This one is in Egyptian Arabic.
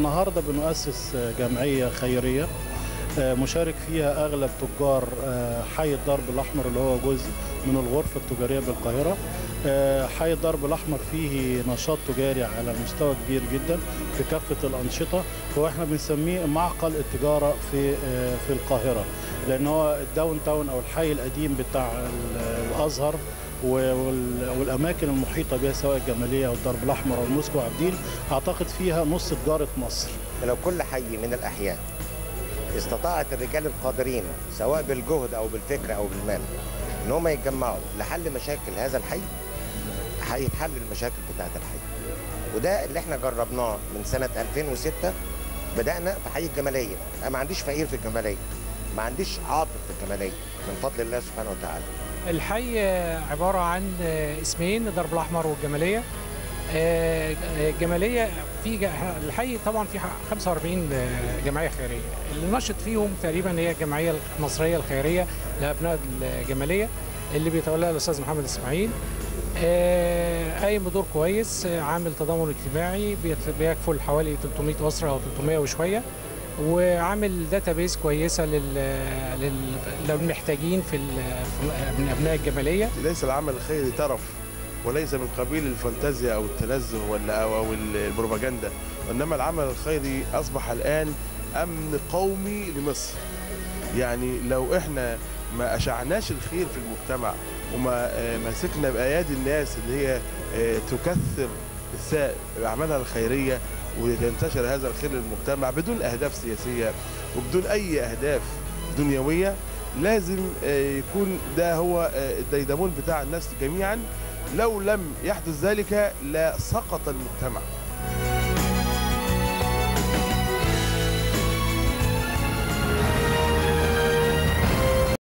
النهارده بنؤسس جمعيه خيريه مشارك فيها اغلب تجار حي الدرب الاحمر اللي هو جزء من الغرفه التجاريه بالقاهره حي الدرب الاحمر فيه نشاط تجاري على مستوى كبير جدا في كافه الانشطه هو احنا بنسميه معقل التجاره في في القاهره لان هو الداون تاون او الحي القديم بتاع الازهر والاماكن المحيطه بها سواء الجماليه او الدرب الاحمر او الموسكو وعبدين اعتقد فيها نص تجاره مصر. لو كل حي من الاحياء استطاعت الرجال القادرين سواء بالجهد او بالفكر او بالمال ان هم يتجمعوا لحل مشاكل هذا الحي هيتحل المشاكل بتاعه الحي. وده اللي احنا جربناه من سنه 2006 بدانا في حي الجماليه، انا ما عنديش فقير في الجماليه. ما عنديش عاطف في الجماليه من فضل الله سبحانه وتعالى. الحي عبارة عن اسمين الدرب الأحمر والجمالية الجمالية في الحي طبعا في 45 جمعية خيرية اللي نشط فيهم تقريبا هي الجمعية المصرية الخيرية لأبناء الجمالية اللي بيتولاها الأستاذ محمد إسماعيل قايم بدور كويس عامل تضامن اجتماعي بيكفل حوالي 300 أسرة أو 300 وشوية وعامل داتابيس كويسه لل... للمحتاجين في ال... من ابناء الجماليه ليس العمل الخيري ترف وليس من قبيل الفانتازيا او التنزه ولا او, أو البروباجندا وانما العمل الخيري اصبح الان امن قومي لمصر يعني لو احنا ما اشعناش الخير في المجتمع وما مسكنا بايادي الناس اللي هي تكثر اعمالها الخيريه وينتشر هذا الخير للمجتمع بدون اهداف سياسيه وبدون اي اهداف دنيويه لازم يكون ده هو الديدمون بتاع الناس جميعا لو لم يحدث ذلك لسقط المجتمع